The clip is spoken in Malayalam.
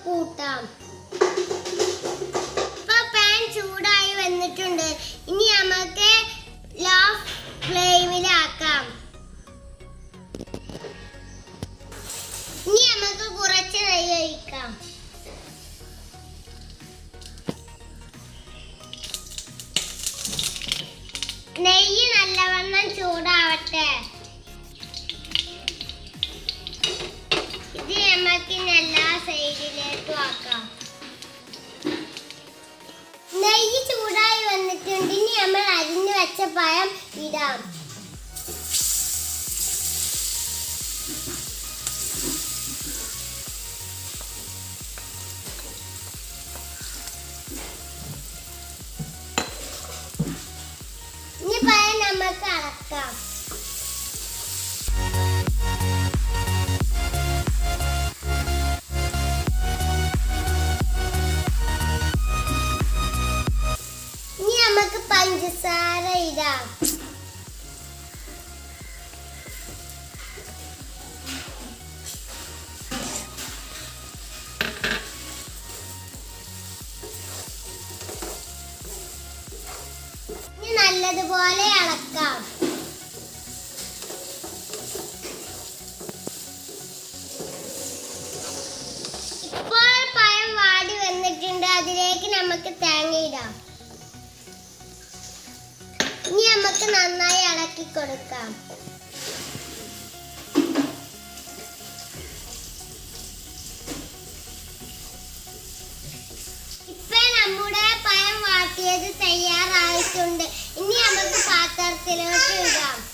കൂട്ടാം ഇപ്പൊ പാൻ ചൂടായി വന്നിട്ടുണ്ട് ഇനി നമുക്ക് ലോ ഫ്ലെയിമിലാക്കാം ഇനി നമുക്ക് കുറച്ച് നെയ്യ് ഒഴിക്കാം നെയ്യ് നല്ലവണ്ണം ചൂടാവട്ടെ ഇത് നമുക്ക് എല്ലാ സൈഡിലേക്കും ആക്കാം നെയ്യ് ചൂടായി വന്നിട്ടുണ്ട് ഇനി നമ്മൾ അരിഞ്ഞു വെച്ച പഴം ഇടാം ഇനി പഴം നമുക്ക് അളക്കാം ഇനി നമുക്ക് പഞ്ചസാര ഇടാം ഇനി നല്ലതുപോലെ ഇളക്കാം ഇപ്പോൾ പഴം വാടി വന്നിട്ടുണ്ട് അതിലേക്ക് നമുക്ക് തേങ്ങ ഇടാം ഇനി നമുക്ക് നന്നായി ഇളക്കി കൊടുക്കാം ഇപ്പൊ നമ്മുടെ പഴം വാട്ടിയത് തയ്യാറായിട്ടുണ്ട് ഇനി നമുക്ക് പാത്രത്തിലോട്ട് ഇടാം